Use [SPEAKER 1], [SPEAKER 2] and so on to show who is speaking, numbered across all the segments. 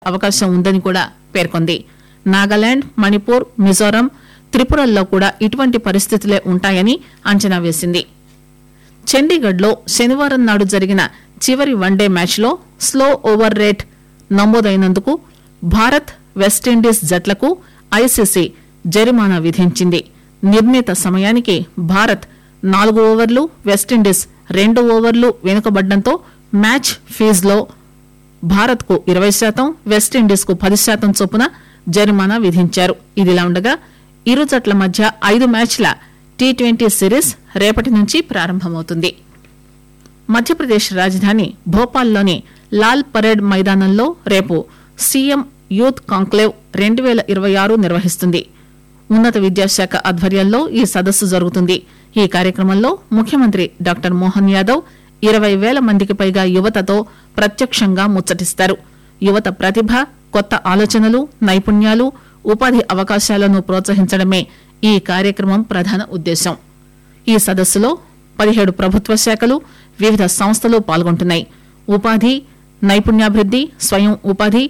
[SPEAKER 1] అవకాశం ఉందని కూడా పేర్కొంది నాగాలాండ్ మణిపూర్ మిజోరం త్రిపురల్లో కూడా ఇటువంటి పరిస్థితులే ఉంటాయని అంచనా వేసింది చండీగఢ్ లో శనివారం నాడు జరిగిన చివరి వన్డే మ్యాచ్లో స్లో ఓవర్ రేట్ నమోదైనందుకు భారత్ వెస్టిండీస్ జట్లకు ఐసీసీ జరిమానా విధించింది నిర్ణీత సమయానికి భారత్ నాలుగు ఓవర్లు వెస్టిండీస్ రెండు ఓవర్లు వెనుకబడ్డంతో మ్యాచ్ ఫీజులో భారత్ కు ఇరవై శాతం వెస్టిండీస్ కు పది శాతం చొప్పున జరిమానా విధించారు ఇదిలా ఉండగా ఇరు జట్ల మధ్య ఐదు మ్యాచ్ల టీ ట్వంటీ సిరీస్ రేపటి నుంచి ప్రారంభమవుతుంది మధ్యప్రదేశ్ రాజధాని భోపాల్లోని లాల్ పరేడ్ మైదానంలో రేపు సీఎం యూత్ కాంక్లేవ్ రెండు పేల ఇరవై ఆరు నిర్వహిస్తుంది ఉన్నత విద్యాశాఖ ఆధ్వర్యంలో ఈ సదస్సు జరుగుతుంది ఈ కార్యక్రమంలో ముఖ్యమంత్రి డాక్టర్ మోహన్ యాదవ్ ఇరవై వేల మందికి పైగా యువతతో ప్రత్యక్షంగా ముచ్చటిస్తారు యువత ప్రతిభ కొత్త ఆలోచనలు నైపుణ్యాలు ఉపాధి అవకాశాలను ప్రోత్సహించడమే ఈ కార్యక్రమం ప్రధాన ఉద్దేశం ఈ సదస్సులో పదిహేడు ప్రభుత్వ శాఖలు వివిధ సంస్థలు పాల్గొంటున్నాయి ఉపాధి నైపుణ్యాభివృద్ది స్వయం ఉపాధి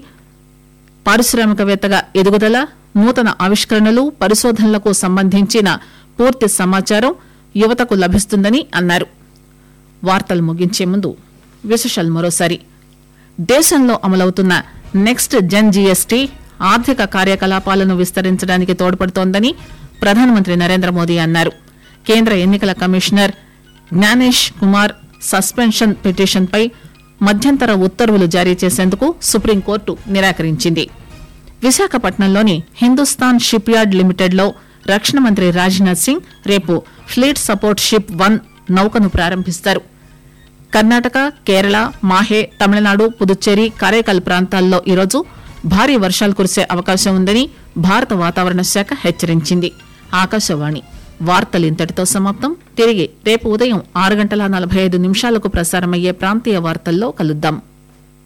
[SPEAKER 1] పారిశ్రామికవేత్తగా ఎదుగుదల నూతన ఆవిష్కరణలు పరిశోధనలకు సంబంధించిన పూర్తి సమాచారం యువతకు లభిస్తుందని అన్నారు వార్తలు ముగించే ముందు విశేషాలు మరోసారి దేశంలో అమలవుతున్న నెక్స్ట్ జన్ జీఎస్టీ ఆర్థిక కార్యకలాపాలను విస్తరించడానికి తోడ్పడుతోందని ప్రధానమంత్రి నరేంద్ర మోదీ అన్నారు కేంద్ర ఎన్నికల కమిషనర్ జ్ఞానేష్ కుమార్ సస్పెన్షన్ పిటిషన్పై మధ్యంతర ఉత్తర్వులు జారీ చేసేందుకు సుప్రీంకోర్టు నిరాకరించింది విశాఖపట్నంలోని హిందుస్థాన్ షిప్ యార్డ్ లిమిటెడ్ లో రక్షణ మంత్రి రాజ్నాథ్ సింగ్ రేపు ఫ్లీట్ సపోర్ట్ షిప్ వన్ నౌకను ప్రారంభిస్తారు కర్ణాటక కేరళ మాహే తమిళనాడు పుదుచ్చేరి కరైకల్ ప్రాంతాల్లో ఈరోజు భారీ వర్షాలు కురిసే అవకాశం ఉందని భారత వాతావరణ శాఖ హెచ్చరించింది ఆకాశవాణి వార్తలు ఇంతటితో సమాప్తం తిరిగి రేపు ఉదయం ఆరు గంటల నలభై ఐదు నిమిషాలకు ప్రసారమయ్యే ప్రాంతీయ వార్తల్లో కలుద్దాం